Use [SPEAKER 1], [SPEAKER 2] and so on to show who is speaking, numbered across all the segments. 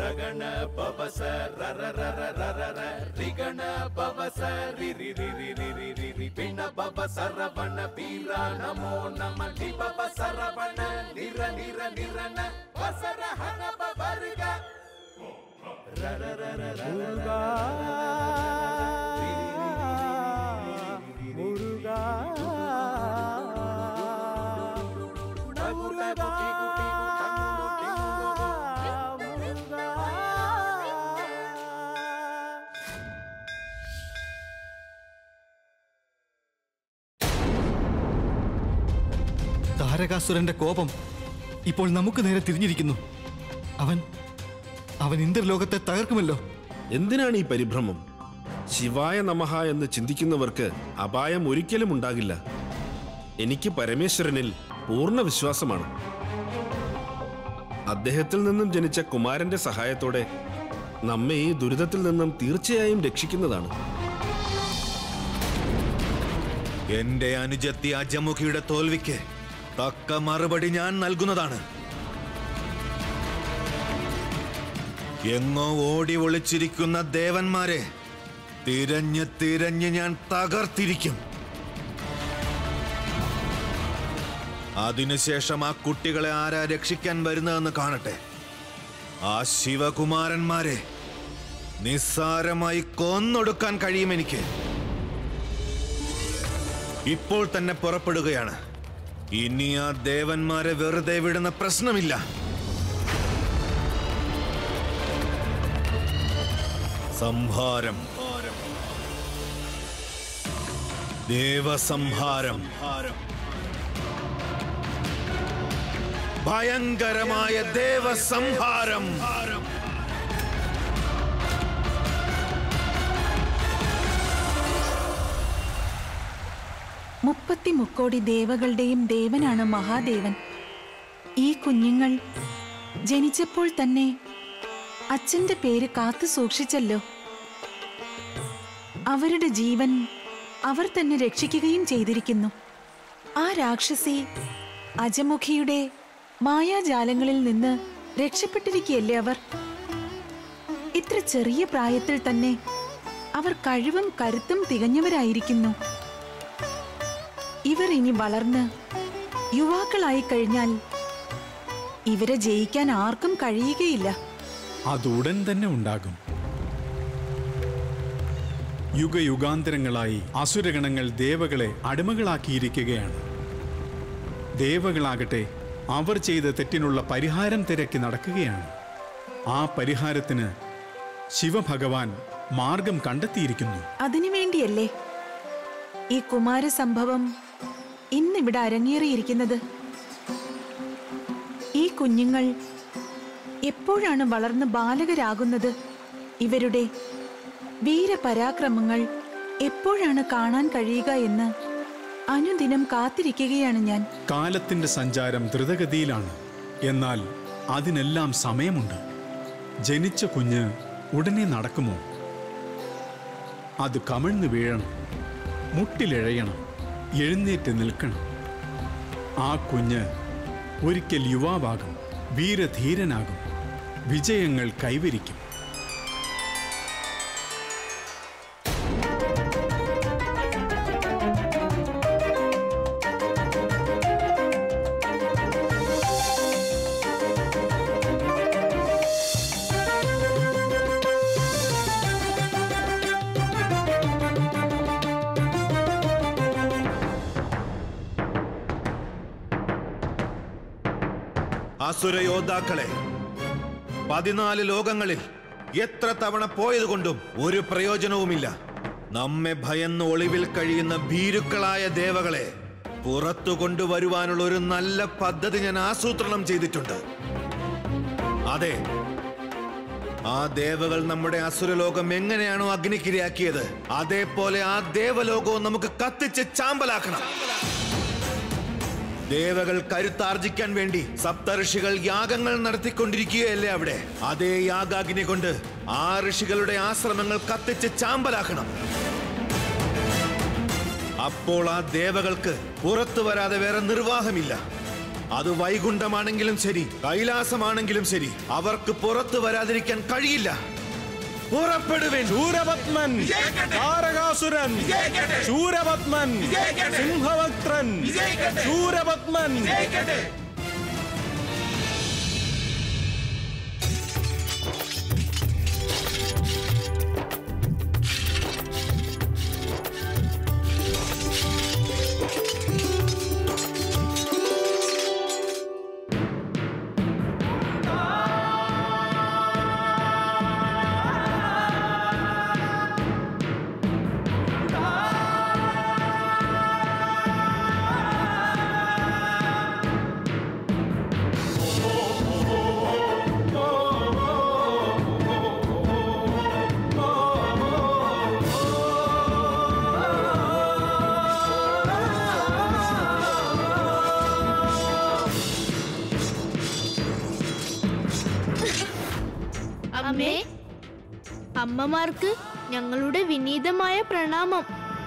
[SPEAKER 1] ರಗಣ ಪವಸ ರರ ರರ ರರ ರ ರಿಗಣ ಪವಸ ರಿ ರಿ ರಿ ರಿ ರಿ ರಿ ರಿ ರಿ ಪಿಣ ಪವ ಸರವಣ ವೀರ ನಮೋ ನಮ ಲಿ ಪವ ಸರವಣ ನಿರ ನಿರ ನಿರನ ವಸರ ಹನ ಪವರ್ಗ ರರ ರರ ರರ
[SPEAKER 2] മുരുകാ മുരുകാ മുരുകാ മുരുകാ
[SPEAKER 3] താരകാസുരന്റെ കോപം ഇപ്പോൾ നമുക്ക് നേരെ തിരിഞ്ഞിരിക്കുന്നു അവൻ അവൻ ഇന്ദ്രലോകത്തെ തകർക്കുമല്ലോ
[SPEAKER 4] എന്തിനാണ് ഈ പരിഭ്രമം ശിവായ നമഃ എന്ന് ചിന്തിക്കുന്നവർക്ക് അപായം ഒരിക്കലും ഉണ്ടാകില്ല എനിക്ക് പരമേശ്വരനിൽ പൂർണ്ണ വിശ്വാസമാണ് അദ്ദേഹത്തിൽ നിന്നും ജനിച്ച കുമാരന്റെ സഹായത്തോടെ നമ്മെ ഈ ദുരിതത്തിൽ നിന്നും തീർച്ചയായും രക്ഷിക്കുന്നതാണ്
[SPEAKER 5] എന്റെ അനുജത്തി അജമുഖിയുടെ തോൽവിക്ക് തക്ക മറുപടി ഞാൻ നൽകുന്നതാണ് എങ്ങോ ഓടി ഒളിച്ചിരിക്കുന്ന ദേവന്മാരെ തിരഞ്ഞ് തിരഞ്ഞ് ഞാൻ തകർത്തിരിക്കും അതിനുശേഷം ആ കുട്ടികളെ ആരാ രക്ഷിക്കാൻ വരുന്നതെന്ന് കാണട്ടെ ആ ശിവകുമാരന്മാരെ നിസ്സാരമായി കൊന്നൊടുക്കാൻ കഴിയും എനിക്ക് ഇപ്പോൾ തന്നെ പുറപ്പെടുകയാണ് ഇനി ആ ദേവന്മാരെ വെറുതെ വിടുന്ന പ്രശ്നമില്ല സംഹാരം ദേവസംഹാരം ഭയങ്കരമായ ദേവസംഹാരം
[SPEAKER 6] മുപ്പത്തി മുക്കോടി ദേവകളുടെയും ദേവനാണ് മഹാദേവൻ ഈ കുഞ്ഞുങ്ങൾ ജനിച്ചപ്പോൾ തന്നെ അച്ഛന്റെ പേര് കാത്തു സൂക്ഷിച്ചല്ലോ അവരുടെ ജീവൻ അവർ തന്നെ രക്ഷിക്കുകയും ചെയ്തിരിക്കുന്നു ആ രാക്ഷസി അജമുഖിയുടെ മായാജാലങ്ങളിൽ നിന്ന് രക്ഷപ്പെട്ടിരിക്കുകയല്ലേ അവർ ഇത്ര ചെറിയ പ്രായത്തിൽ തന്നെ അവർ കഴിവും കരുത്തും തികഞ്ഞവരായിരിക്കുന്നു ഇവർ ഇനി വളർന്ന് യുവാക്കളായി കഴിഞ്ഞാൽ ഇവരെ ജയിക്കാൻ ആർക്കും കഴിയുകയില്ല
[SPEAKER 7] അതുടൻ തന്നെ ഉണ്ടാകും യുഗയുഗാന്തരങ്ങളായി അസുരഗണങ്ങൾ ദേവകളെ അടിമകളാക്കിയിരിക്കുകയാണ് ദേവകളാകട്ടെ അവർ ചെയ്ത തെറ്റിനുള്ള പരിഹാരം തിരക്കി നടക്കുകയാണ് ആ പരിഹാരത്തിന് ശിവഭഗവാൻ മാർഗം കണ്ടെത്തിയിരിക്കുന്നു
[SPEAKER 6] അതിനുവേണ്ടിയല്ലേ ഈ കുമാരസംഭവം ഇന്നിവിടെ അരങ്ങേറിയിരിക്കുന്നത് ഈ കുഞ്ഞുങ്ങൾ എപ്പോഴാണ് വളർന്ന് ബാലകരാകുന്നത് ഇവരുടെ വീരപരാക്രമങ്ങൾ എപ്പോഴാണ് കാണാൻ കഴിയുക എന്ന് അനുദിനം കാത്തിരിക്കുകയാണ് ഞാൻ
[SPEAKER 7] കാലത്തിന്റെ സഞ്ചാരം ദ്രുതഗതിയിലാണ് എന്നാൽ അതിനെല്ലാം സമയമുണ്ട് ജനിച്ച കുഞ്ഞ് ഉടനെ നടക്കുമോ അത് കമിഴ്ന്നു വീഴണം മുട്ടിലിഴയണം എഴുന്നേറ്റ് നിൽക്കണം ആ കുഞ്ഞ് ഒരിക്കൽ യുവാവാകും വീരധീരനാകും വിജയങ്ങൾ കൈവരിക്കും
[SPEAKER 5] അസുരയോദ്ധാക്കളെ പതിനാല് ലോകങ്ങളിൽ എത്ര തവണ പോയതുകൊണ്ടും ഒരു പ്രയോജനവുമില്ല നമ്മെ ഭയന്ന് ഒളിവിൽ കഴിയുന്ന ഭീരുക്കളായ ദേവകളെ പുറത്തു കൊണ്ടുവരുവാനുള്ള ഒരു നല്ല പദ്ധതി ഞാൻ ആസൂത്രണം ചെയ്തിട്ടുണ്ട് അതെ ആ ദേവകൾ നമ്മുടെ അസുരലോകം എങ്ങനെയാണോ അഗ്നിക്കിരയാക്കിയത് അതേപോലെ ആ ദേവലോകവും നമുക്ക് കത്തിച്ച് ചാമ്പലാക്കണം ദേവകൾ കരുത്താർജിക്കാൻ വേണ്ടി സപ്തഋഷികൾ യാഗങ്ങൾ നടത്തിക്കൊണ്ടിരിക്കുകയല്ലേ അവിടെ അതേ യാഗാഗ്നി കൊണ്ട് ആ ഋഷികളുടെ ആശ്രമങ്ങൾ കത്തിച്ച് ചാമ്പലാക്കണം അപ്പോൾ ആ ദേവകൾക്ക് പുറത്തു വരാതെ വേറെ നിർവാഹമില്ല അത് വൈകുണ്ഠമാണെങ്കിലും ശരി കൈലാസമാണെങ്കിലും ശരി അവർക്ക് പുറത്തു വരാതിരിക്കാൻ കഴിയില്ല പുറപ്പെടുവേൻ
[SPEAKER 2] ശൂരപത്മൻ താരകാസുരൻ ശൂരപത്മൻ സിംഹവക്ത്രൻ ശൂരപത്മൻ
[SPEAKER 8] അമ്മേ അമ്മമാർക്ക് ഞങ്ങളുടെ വിനീതമായ പ്രണാമം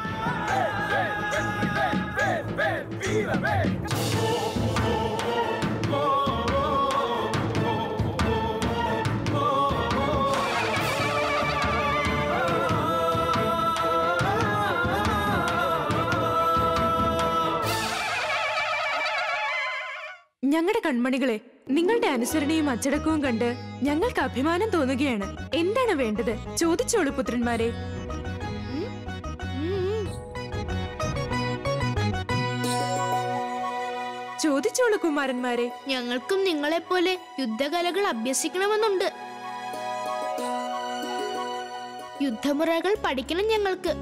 [SPEAKER 9] ഞങ്ങളുടെ കൺമണികളെ നിങ്ങളുടെ അനുസരണയും അച്ചടക്കവും കണ്ട് ഞങ്ങൾക്ക് അഭിമാനം തോന്നുകയാണ് എന്താണ് വേണ്ടത് ചോദിച്ചോളൂ പുത്രന്മാരെ ചോദിച്ചോളൂ കുമാരന്മാരെ
[SPEAKER 8] ഞങ്ങൾക്കും നിങ്ങളെപ്പോലെ യുദ്ധകലകൾ അഭ്യസിക്കണമെന്നുണ്ട് യുദ്ധമുറകൾ പഠിക്കണം ഞങ്ങൾക്ക്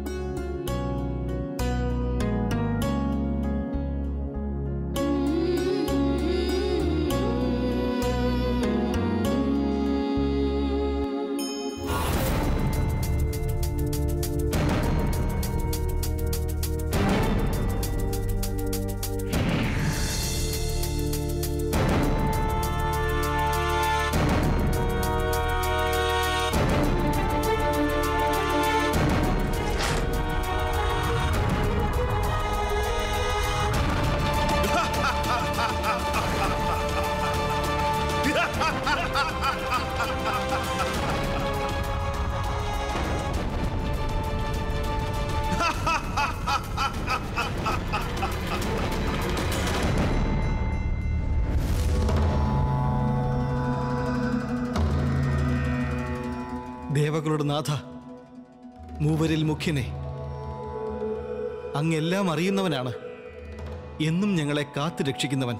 [SPEAKER 3] ദേവകളുടെ നാഥ മൂവരിൽ മുഖ്യനെ അങ്ങെല്ലാം അറിയുന്നവനാണ് എന്നും ഞങ്ങളെ കാത്തു രക്ഷിക്കുന്നവൻ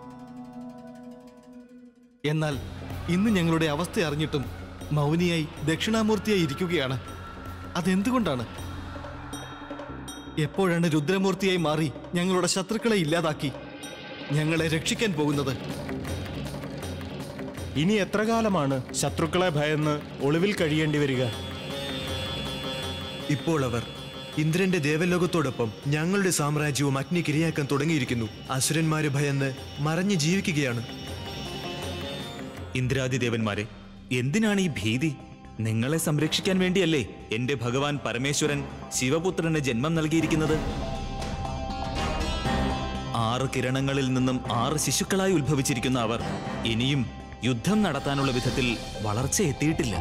[SPEAKER 3] എന്നാൽ ഇന്ന് ഞങ്ങളുടെ അവസ്ഥ അറിഞ്ഞിട്ടും മൗനിയായി ദക്ഷിണാമൂർത്തിയായി ഇരിക്കുകയാണ് അതെന്തുകൊണ്ടാണ് എപ്പോഴാണ് രുദ്രമൂർത്തിയായി മാറി ഞങ്ങളുടെ ശത്രുക്കളെ ഇല്ലാതാക്കി ഞങ്ങളെ രക്ഷിക്കാൻ പോകുന്നത്
[SPEAKER 2] ഇനി എത്ര കാലമാണ് ശത്രുക്കളെ ഭയന്ന് ഒളിവിൽ കഴിയേണ്ടി വരിക
[SPEAKER 10] ഇപ്പോൾ അവർ ഇന്ദ്രന്റെ ദേവലോകത്തോടൊപ്പം ഞങ്ങളുടെ സാമ്രാജ്യവും അഗ്നിക്കിരയാക്കാൻ തുടങ്ങിയിരിക്കുന്നു അസുരന്മാരെ ഭയന്ന് മറഞ്ഞു ജീവിക്കുകയാണ്
[SPEAKER 11] ഇന്ദ്രാദിദേവന്മാരെ എന്തിനാണ് ഈ ഭീതി നിങ്ങളെ സംരക്ഷിക്കാൻ വേണ്ടിയല്ലേ എന്റെ ഭഗവാൻ പരമേശ്വരൻ ശിവപുത്രന് ജന്മം നൽകിയിരിക്കുന്നത് ആറ് കിരണങ്ങളിൽ നിന്നും ആറ് ശിശുക്കളായി ഉത്ഭവിച്ചിരിക്കുന്ന അവർ ഇനിയും യുദ്ധം നടത്താനുള്ള വിധത്തിൽ വളർച്ച എത്തിയിട്ടില്ല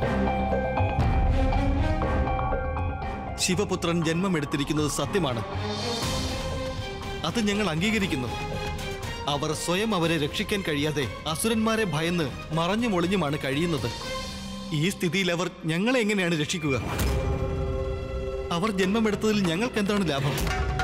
[SPEAKER 3] ശിവപുത്രൻ ജന്മമെടുത്തിരിക്കുന്നത് സത്യമാണ് അത് ഞങ്ങൾ അംഗീകരിക്കുന്നു അവർ സ്വയം അവരെ രക്ഷിക്കാൻ കഴിയാതെ അസുരന്മാരെ ഭയന്ന് മറഞ്ഞും ഒളിഞ്ഞുമാണ് കഴിയുന്നത് ഈ സ്ഥിതിയിൽ അവർ ഞങ്ങളെ എങ്ങനെയാണ് രക്ഷിക്കുക അവർ ജന്മമെടുത്തതിൽ ഞങ്ങൾക്ക് എന്താണ് ലാഭം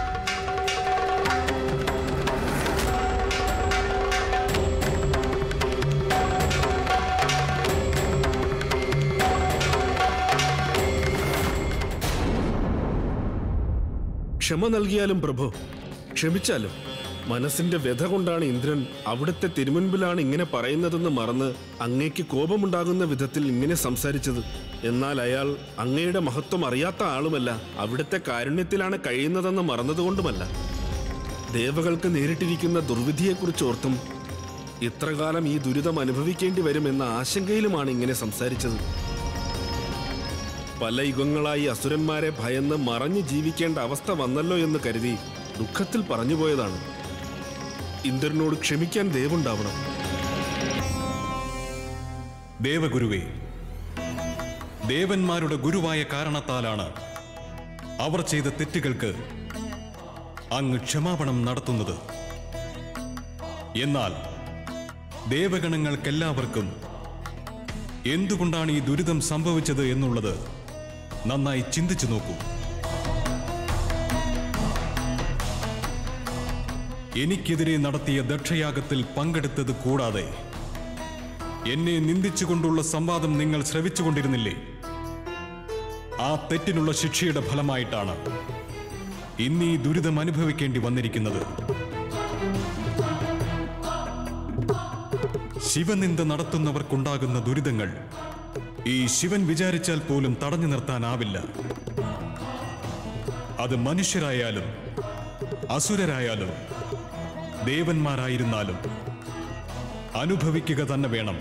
[SPEAKER 4] ക്ഷമ നൽകിയാലും പ്രഭു ക്ഷമിച്ചാലും മനസ്സിന്റെ വ്യഥ കൊണ്ടാണ് ഇന്ദ്രൻ അവിടുത്തെ തിരുമുൻപിലാണ് ഇങ്ങനെ പറയുന്നതെന്ന് മറന്ന് അങ്ങേക്ക് കോപമുണ്ടാകുന്ന വിധത്തിൽ ഇങ്ങനെ സംസാരിച്ചത് എന്നാൽ അയാൾ അങ്ങയുടെ മഹത്വം അറിയാത്ത ആളുമല്ല അവിടുത്തെ കാരുണ്യത്തിലാണ് കഴിയുന്നതെന്ന് മറന്നതുകൊണ്ടുമല്ല ദേവകൾക്ക് നേരിട്ടിരിക്കുന്ന ദുർവിധിയെക്കുറിച്ച് ഓർത്തും ഇത്രകാലം ഈ ദുരിതം അനുഭവിക്കേണ്ടി വരുമെന്ന ആശങ്കയിലുമാണ് ഇങ്ങനെ സംസാരിച്ചത് പല യുഗങ്ങളായി അസുരന്മാരെ ഭയന്ന് മറഞ്ഞു ജീവിക്കേണ്ട അവസ്ഥ വന്നല്ലോ എന്ന് കരുതി ദുഃഖത്തിൽ പറഞ്ഞുപോയതാണ് ഇന്ദ്രനോട് ക്ഷമിക്കാൻ ദയവുണ്ടാവണം
[SPEAKER 12] ദേവഗുരുവേ ദേവന്മാരുടെ ഗുരുവായ കാരണത്താലാണ് അവർ ചെയ്ത തെറ്റുകൾക്ക് അങ്ങ് ക്ഷമാപണം നടത്തുന്നത് എന്നാൽ ദേവഗണങ്ങൾക്കെല്ലാവർക്കും എന്തുകൊണ്ടാണ് ഈ ദുരിതം സംഭവിച്ചത് എന്നുള്ളത് നന്നായി ചിന്തിച്ചു നോക്കൂ എനിക്കെതിരെ നടത്തിയ ദക്ഷയാഗത്തിൽ പങ്കെടുത്തത് കൂടാതെ എന്നെ നിന്ദിച്ചുകൊണ്ടുള്ള സംവാദം നിങ്ങൾ ശ്രവിച്ചുകൊണ്ടിരുന്നില്ലേ ആ തെറ്റിനുള്ള ശിക്ഷയുടെ ഫലമായിട്ടാണ് ഇന്ന് ഈ ദുരിതം അനുഭവിക്കേണ്ടി വന്നിരിക്കുന്നത് ശിവനിന്ദ നടത്തുന്നവർക്കുണ്ടാകുന്ന ദുരിതങ്ങൾ ഈ ശിവൻ വിചാരിച്ചാൽ പോലും തടഞ്ഞു നിർത്താനാവില്ല അത് മനുഷ്യരായാലും അസുരരായാലും ദേവന്മാരായിരുന്നാലും അനുഭവിക്കുക തന്നെ വേണം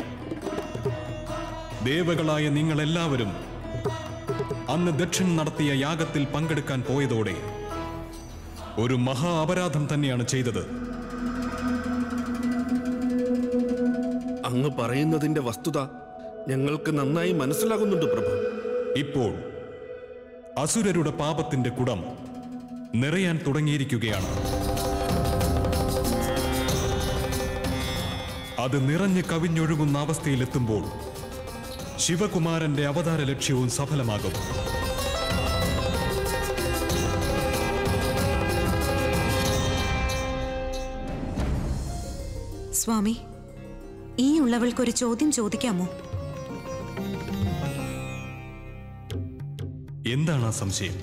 [SPEAKER 12] ദേവകളായ നിങ്ങളെല്ലാവരും അന്ന് ദക്ഷൻ നടത്തിയ യാഗത്തിൽ പങ്കെടുക്കാൻ പോയതോടെ ഒരു മഹാ അപരാധം തന്നെയാണ് ചെയ്തത്
[SPEAKER 4] അങ്ങ് പറയുന്നതിന്റെ വസ്തുത ഞങ്ങൾക്ക് നന്നായി മനസ്സിലാകുന്നുണ്ട് പ്രഭു
[SPEAKER 12] ഇപ്പോൾ അസുരരുടെ പാപത്തിന്റെ കുടം നിറയാൻ തുടങ്ങിയിരിക്കുകയാണ് അത് നിറഞ്ഞു കവിഞ്ഞൊഴുകുന്ന അവസ്ഥയിലെത്തുമ്പോൾ ശിവകുമാരന്റെ അവതാര ലക്ഷ്യവും സഫലമാകും
[SPEAKER 13] സ്വാമി ഈ ഉള്ളവൾക്കൊരു ചോദ്യം ചോദിക്കാമോ
[SPEAKER 12] എന്താണ് ആ സംശയം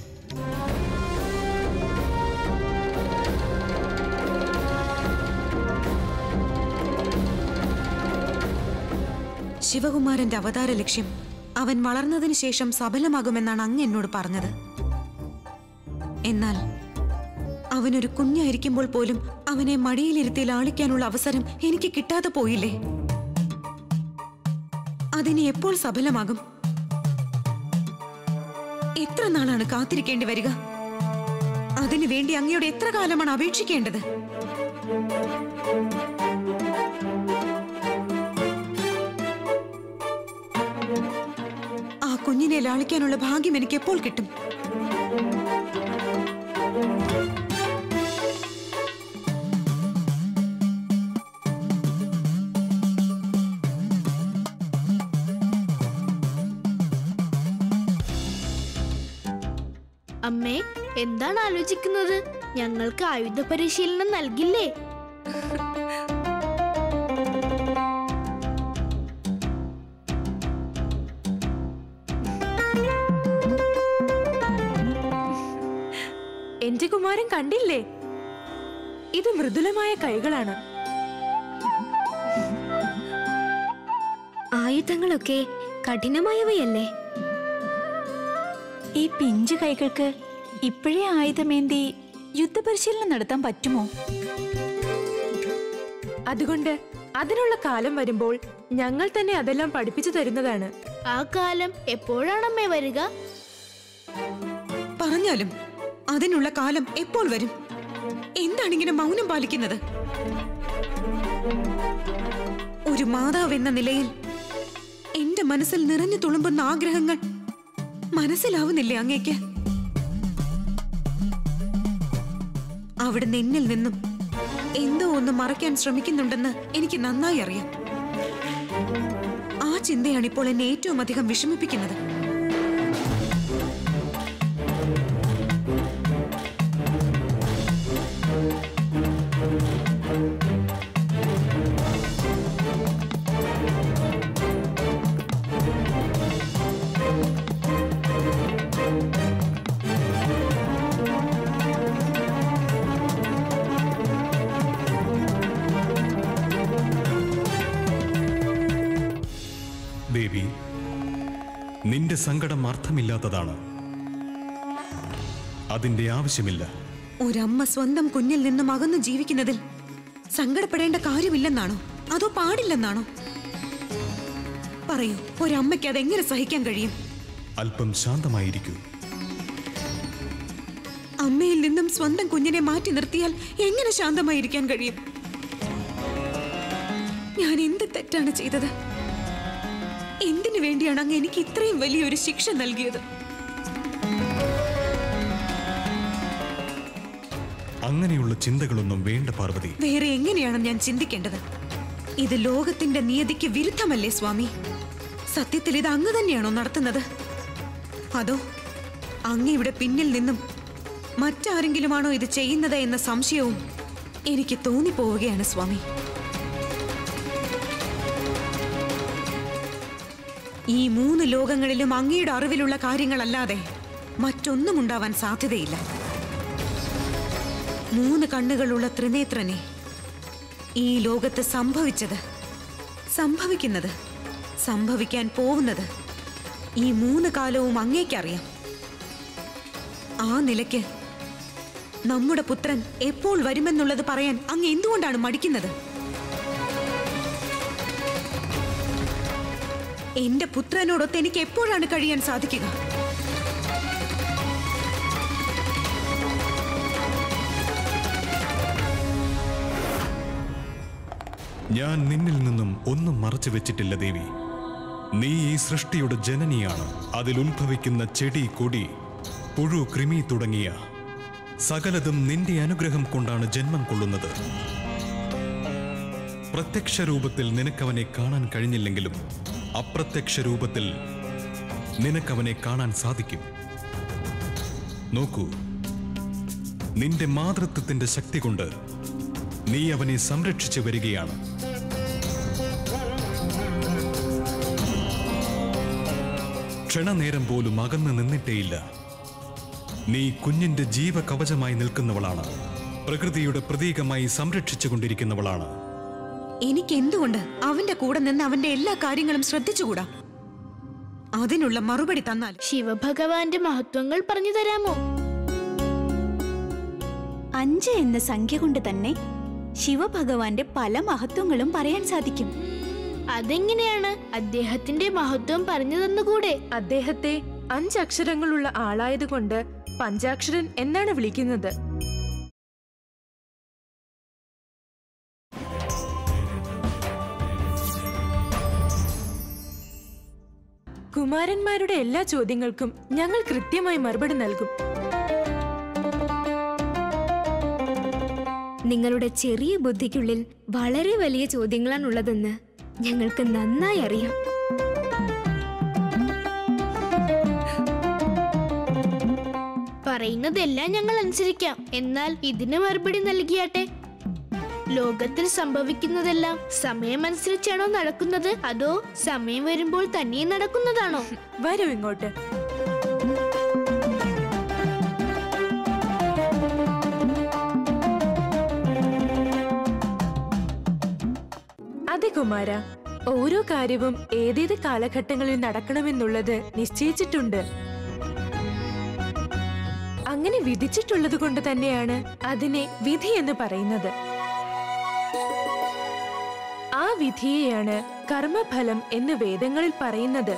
[SPEAKER 13] ശിവകുമാരന്റെ അവതാര ലക്ഷ്യം അവൻ വളർന്നതിന് ശേഷം സഫലമാകുമെന്നാണ് അങ്ങ് എന്നോട് പറഞ്ഞത് എന്നാൽ അവനൊരു കുഞ്ഞായിരിക്കുമ്പോൾ പോലും അവനെ മടിയിലിരുത്തി ലാളിക്കാനുള്ള അവസരം എനിക്ക് കിട്ടാതെ പോയില്ലേ അതിന് എപ്പോൾ സഫലമാകും എത്ര നാളാണ് കാത്തിരിക്കേണ്ടി വരിക അതിനു വേണ്ടി അങ്ങയോട് എത്ര കാലമാണ് അപേക്ഷിക്കേണ്ടത് ആ കുഞ്ഞിനെ ലാളിക്കാനുള്ള ഭാഗ്യം എനിക്ക് എപ്പോൾ കിട്ടും
[SPEAKER 8] അമ്മേ എന്താണ് ആലോചിക്കുന്നത് ഞങ്ങൾക്ക് ആയുധ പരിശീലനം നൽകില്ലേ
[SPEAKER 9] എന്റെ കുമാരൻ കണ്ടില്ലേ ഇത് മൃദുലമായ കൈകളാണ്
[SPEAKER 14] ആയുധങ്ങളൊക്കെ കഠിനമായവയല്ലേ
[SPEAKER 6] ഈ പിഞ്ചു കൈകൾക്ക് ഇപ്പോഴേ ആയുധമേന്തി യുദ്ധപരിശീലനം നടത്താൻ പറ്റുമോ
[SPEAKER 9] അതുകൊണ്ട് അതിനുള്ള കാലം വരുമ്പോൾ ഞങ്ങൾ തന്നെ അതെല്ലാം പഠിപ്പിച്ചു തരുന്നതാണ്
[SPEAKER 8] ആ കാലം എപ്പോഴാണമ്മേ വരിക
[SPEAKER 13] പറഞ്ഞാലും അതിനുള്ള കാലം എപ്പോൾ വരും എന്താണ് ഇങ്ങനെ മൗനം പാലിക്കുന്നത് ഒരു മാതാവ് എന്ന നിലയിൽ എന്റെ മനസ്സിൽ നിറഞ്ഞു തുളുമ്പുന്ന ആഗ്രഹങ്ങൾ മനസ്സിലാവുന്നില്ലേ അങ്ങേക്ക് അവിടുന്ന് എന്നിൽ നിന്നും എന്തോ ഒന്ന് മറയ്ക്കാൻ ശ്രമിക്കുന്നുണ്ടെന്ന് എനിക്ക് നന്നായി അറിയാം ആ ചിന്തയാണ് ഇപ്പോൾ എന്നെ ഏറ്റവും അധികം വിഷമിപ്പിക്കുന്നത്
[SPEAKER 12] ദേവി നിന്റെ സങ്കടം അർത്ഥമില്ലാത്തതാണ് അതിന്റെ ആവശ്യമില്ല
[SPEAKER 13] ഒരമ്മ സ്വന്തം കുഞ്ഞിൽ നിന്നും അകന്നു ജീവിക്കുന്നതിൽ സങ്കടപ്പെടേണ്ട കാര്യമില്ലെന്നാണോ അതോ പാടില്ലെന്നാണോ പറയൂ ഒരമ്മയ്ക്ക് അതെങ്ങനെ സഹിക്കാൻ കഴിയും
[SPEAKER 12] അല്പം ശാന്തമായിരിക്കൂ
[SPEAKER 13] അമ്മയിൽ നിന്നും സ്വന്തം കുഞ്ഞിനെ മാറ്റി നിർത്തിയാൽ എങ്ങനെ ശാന്തമായിരിക്കാൻ കഴിയും ഞാൻ എന്ത് തെറ്റാണ് ചെയ്തത് എന്തിനു വേണ്ടിയാണ് അങ്ങ് എനിക്ക് ഇത്രയും വലിയൊരു ശിക്ഷ നൽകിയത്
[SPEAKER 12] അങ്ങനെയുള്ള ചിന്തകളൊന്നും വേണ്ട പാർവതി
[SPEAKER 13] വേറെ എങ്ങനെയാണ് ഞാൻ ചിന്തിക്കേണ്ടത് ഇത് ലോകത്തിന്റെ നിയതിക്ക് വിരുദ്ധമല്ലേ സ്വാമി സത്യത്തിൽ ഇത് അങ്ങ് തന്നെയാണോ നടത്തുന്നത് അതോ അങ്ങ് ഇവിടെ പിന്നിൽ നിന്നും മറ്റാരെങ്കിലുമാണോ ഇത് ചെയ്യുന്നത് എന്ന സംശയവും എനിക്ക് തോന്നിപ്പോവുകയാണ് സ്വാമി ഈ മൂന്ന് ലോകങ്ങളിലും അങ്ങയുടെ അറിവിലുള്ള കാര്യങ്ങളല്ലാതെ മറ്റൊന്നും ഉണ്ടാവാൻ സാധ്യതയില്ല മൂന്ന് കണ്ണുകളുള്ള ത്രിനേത്രനെ ഈ ലോകത്ത് സംഭവിച്ചത് സംഭവിക്കുന്നത് സംഭവിക്കാൻ പോകുന്നത് ഈ മൂന്ന് കാലവും അങ്ങേക്കറിയാം ആ നിലയ്ക്ക് നമ്മുടെ പുത്രൻ എപ്പോൾ വരുമെന്നുള്ളത് പറയാൻ അങ്ങ് എന്തുകൊണ്ടാണ് മടിക്കുന്നത് എന്റെ പുത്രനോടൊത്ത് എനിക്ക് എപ്പോഴാണ് കഴിയാൻ സാധിക്കുക
[SPEAKER 12] ഞാൻ നിന്നിൽ നിന്നും ഒന്നും മറച്ചു വെച്ചിട്ടില്ല ദേവി നീ ഈ സൃഷ്ടിയുടെ ജനനിയാണ് അതിൽ ഉത്ഭവിക്കുന്ന ചെടി കൊടി പുഴു കൃമി തുടങ്ങിയ സകലതും നിന്റെ അനുഗ്രഹം കൊണ്ടാണ് ജന്മം കൊള്ളുന്നത് പ്രത്യക്ഷ രൂപത്തിൽ നിനക്കവനെ കാണാൻ കഴിഞ്ഞില്ലെങ്കിലും അപ്രത്യക്ഷ രൂപത്തിൽ നിനക്കവനെ കാണാൻ സാധിക്കും നോക്കൂ നിന്റെ മാതൃത്വത്തിന്റെ ശക്തി കൊണ്ട് നീ അവനെ സംരക്ഷിച്ചു വരികയാണ് ക്ഷണനേരം പോലും അകന്നു നിന്നിട്ടേയില്ല നീ കുഞ്ഞിന്റെ ജീവകവചമായി നിൽക്കുന്നവളാണ് പ്രകൃതിയുടെ പ്രതീകമായി സംരക്ഷിച്ചു കൊണ്ടിരിക്കുന്നവളാണ്
[SPEAKER 13] എനിക്ക് എന്തുകൊണ്ട് അവന്റെ കൂടെ നിന്ന് അവന്റെ എല്ലാ കാര്യങ്ങളും ശ്രദ്ധിച്ചുകൂടാ അതിനുള്ള മറുപടി തന്നാൽ
[SPEAKER 8] ശിവഭഗവാന്റെ മഹത്വങ്ങൾ പറഞ്ഞു തരാമോ
[SPEAKER 15] അഞ്ച് എന്ന സംഖ്യ കൊണ്ട് തന്നെ ശിവഭഗവാന്റെ പല മഹത്വങ്ങളും പറയാൻ സാധിക്കും
[SPEAKER 8] അതെങ്ങനെയാണ് അദ്ദേഹത്തിന്റെ മഹത്വം പറഞ്ഞു തന്നുകൂടെ
[SPEAKER 9] അദ്ദേഹത്തെ അഞ്ചക്ഷരങ്ങളുള്ള ആളായതുകൊണ്ട് പഞ്ചാക്ഷരൻ എന്നാണ് വിളിക്കുന്നത് കുമാരന്മാരുടെ എല്ലാ ചോദ്യങ്ങൾക്കും ഞങ്ങൾ കൃത്യമായി മറുപടി നൽകും
[SPEAKER 14] നിങ്ങളുടെ ചെറിയ ബുദ്ധിക്കുള്ളിൽ വളരെ വലിയ ചോദ്യങ്ങളാണുള്ളതെന്ന് ഞങ്ങൾക്ക് നന്നായി അറിയാം
[SPEAKER 8] പറയുന്നതെല്ലാം ഞങ്ങൾ അനുസരിക്കാം എന്നാൽ ഇതിന് മറുപടി നൽകിയാട്ടെ ലോകത്തിൽ സംഭവിക്കുന്നതെല്ലാം സമയമനുസരിച്ചാണോ നടക്കുന്നത് അതോ സമയം വരുമ്പോൾ തന്നെ നടക്കുന്നതാണോ
[SPEAKER 9] വരൂ ഇങ്ങോട്ട് അതെ കുമാര ഓരോ കാര്യവും ഏതേത് കാലഘട്ടങ്ങളിൽ നടക്കണമെന്നുള്ളത് നിശ്ചയിച്ചിട്ടുണ്ട് അങ്ങനെ വിധിച്ചിട്ടുള്ളത് കൊണ്ട് തന്നെയാണ് അതിനെ വിധി എന്ന് പറയുന്നത് ആ വിധിയെയാണ് കർമ്മഫലം എന്ന് വേദങ്ങളിൽ പറയുന്നത്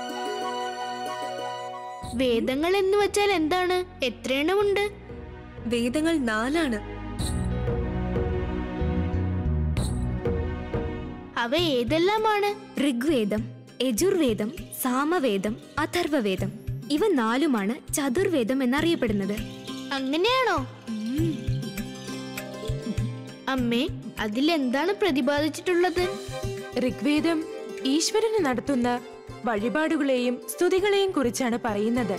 [SPEAKER 8] വേദങ്ങൾ എന്ന് വെച്ചാൽ എന്താണ് എത്ര എണ്ണമുണ്ട്
[SPEAKER 16] വേദങ്ങൾ നാലാണ്
[SPEAKER 8] അവ ഏതെല്ലാമാണ്
[SPEAKER 14] ഋഗ്വേദം യജുർവേദം സാമവേദം അഥർവവേദം ഇവ നാലുമാണ് ചതുർവേദം എന്നറിയപ്പെടുന്നത്
[SPEAKER 8] അങ്ങനെയാണോ അമ്മേ അതിലെന്താണ് പ്രതിപാദിച്ചിട്ടുള്ളത്
[SPEAKER 9] ഋഗ്വേദം ഈശ്വരന് നടത്തുന്ന വഴിപാടുകളെയും സ്തുതികളെയും കുറിച്ചാണ് പറയുന്നത്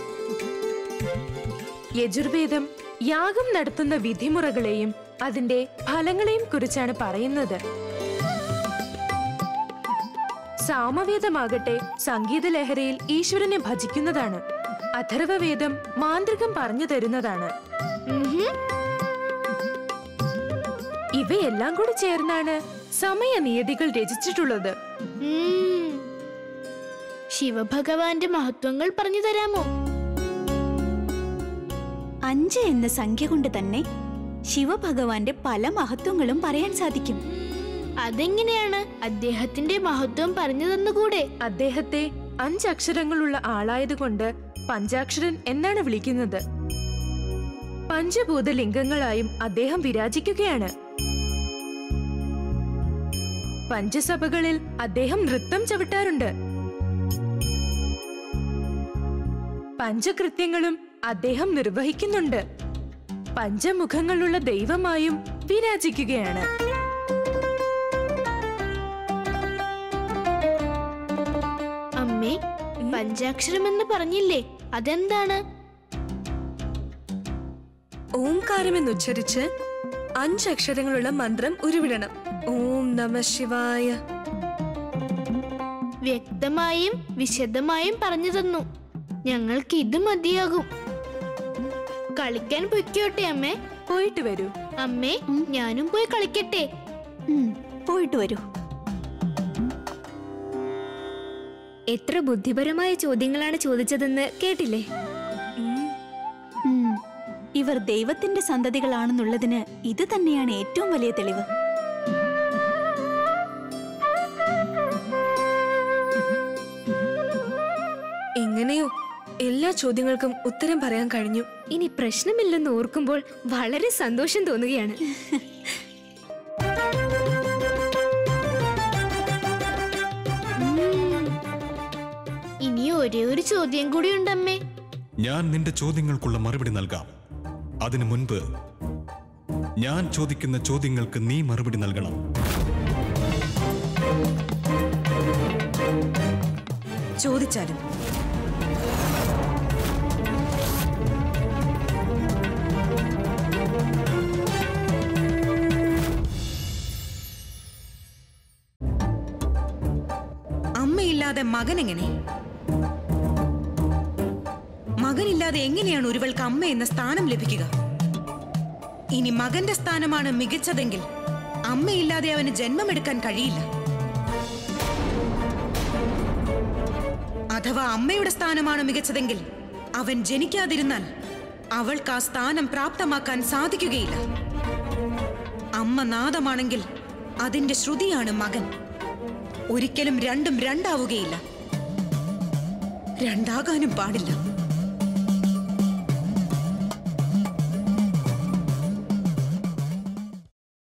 [SPEAKER 9] യജുർവേദം യാഗം നടത്തുന്ന വിധിമുറകളെയും അതിന്റെ ഫലങ്ങളെയും കുറിച്ചാണ് പറയുന്നത് സാമവേദമാകട്ടെ സംഗീത ലഹരിയിൽ ഈശ്വരനെ ഭജിക്കുന്നതാണ് അഥർവവേദം മാന്ത്രികം പറഞ്ഞു തരുന്നതാണ് ഇവയെല്ലാം കൂടി ചേർന്നാണ് സമയനിയതികൾ രചിച്ചിട്ടുള്ളത്
[SPEAKER 8] ഉം. ശിവഭഗവാന്റെ മഹത്വങ്ങൾ പറഞ്ഞു തരാമോ
[SPEAKER 15] അഞ്ച് എന്ന സംഖ്യ കൊണ്ട് തന്നെ ശിവഭഗവാന്റെ പല മഹത്വങ്ങളും പറയാൻ സാധിക്കും
[SPEAKER 8] അതെങ്ങനെയാണ് അദ്ദേഹത്തിന്റെ മഹത്വം പറഞ്ഞു തന്നുകൂടെ
[SPEAKER 9] അദ്ദേഹത്തെ അഞ്ചക്ഷരങ്ങളുള്ള ആളായതുകൊണ്ട് പഞ്ചാക്ഷരൻ എന്നാണ് വിളിക്കുന്നത് പഞ്ചഭൂത ലിംഗങ്ങളായും അദ്ദേഹം വിരാജിക്കുകയാണ് പഞ്ചസഭകളിൽ അദ്ദേഹം നൃത്തം ചവിട്ടാറുണ്ട് പഞ്ചകൃത്യങ്ങളും അദ്ദേഹം നിർവഹിക്കുന്നുണ്ട് പഞ്ചമുഖങ്ങളുള്ള ദൈവമായും വിരാജിക്കുകയാണ്
[SPEAKER 8] അമ്മേ പഞ്ചാക്ഷരം എന്ന് പറഞ്ഞില്ലേ അതെന്താണ്
[SPEAKER 16] ഓംകാരമെന്നുച്ചരിച്ച് അഞ്ചക്ഷരങ്ങളുള്ള മന്ത്രം ഉരുവിടണം ഓം നമ ശിവായ
[SPEAKER 8] വ്യക്തമായും വിശദമായും പറഞ്ഞു തന്നു ഞങ്ങൾക്ക് ഇത് മതിയാകും കളിക്കാൻ പൊയ്ക്കോട്ടെ അമ്മേ
[SPEAKER 9] പോയിട്ട് വരൂ
[SPEAKER 8] അമ്മേ ഞാനും പോയി കളിക്കട്ടെ
[SPEAKER 15] പോയിട്ട് വരൂ
[SPEAKER 14] എത്ര ബുദ്ധിപരമായ ചോദ്യങ്ങളാണ് ചോദിച്ചതെന്ന് കേട്ടില്ലേ
[SPEAKER 15] ഉം. ഇവർ ദൈവത്തിന്റെ സന്തതികളാണെന്നുള്ളതിന് ഇത് തന്നെയാണ് ഏറ്റവും വലിയ തെളിവ്
[SPEAKER 16] എങ്ങനെയോ എല്ലാ ചോദ്യങ്ങൾക്കും ഉത്തരം പറയാൻ കഴിഞ്ഞു
[SPEAKER 14] ഇനി പ്രശ്നമില്ലെന്ന് ഓർക്കുമ്പോൾ വളരെ സന്തോഷം തോന്നുകയാണ്
[SPEAKER 8] ഇനി ഒരേ ഒരു ചോദ്യം കൂടി ഉണ്ടമ്മേ
[SPEAKER 12] ഞാൻ നിന്റെ ചോദ്യങ്ങൾക്കുള്ള മറുപടി നൽകാം അതിനു മുൻപ് ഞാൻ ചോദിക്കുന്ന ചോദ്യങ്ങൾക്ക് നീ മറുപടി നൽകണം
[SPEAKER 13] ചോദിച്ചാലും അമ്മയില്ലാതെ മകനെങ്ങനെ മകനില്ലാതെ എങ്ങനെയാണ് ഒരുവൾക്ക് അമ്മ എന്ന സ്ഥാനം ലഭിക്കുക ഇനി മകന്റെ സ്ഥാനമാണ് മികച്ചതെങ്കിൽ അമ്മയില്ലാതെ അവന് ജന്മമെടുക്കാൻ കഴിയില്ല അഥവാ അമ്മയുടെ സ്ഥാനമാണ് മികച്ചതെങ്കിൽ അവൻ ജനിക്കാതിരുന്നാൽ അവൾക്ക് ആ സ്ഥാനം പ്രാപ്തമാക്കാൻ സാധിക്കുകയില്ല അമ്മ നാദമാണെങ്കിൽ അതിന്റെ ശ്രുതിയാണ് മകൻ ഒരിക്കലും രണ്ടും രണ്ടാവുകയില്ല രണ്ടാകാനും പാടില്ല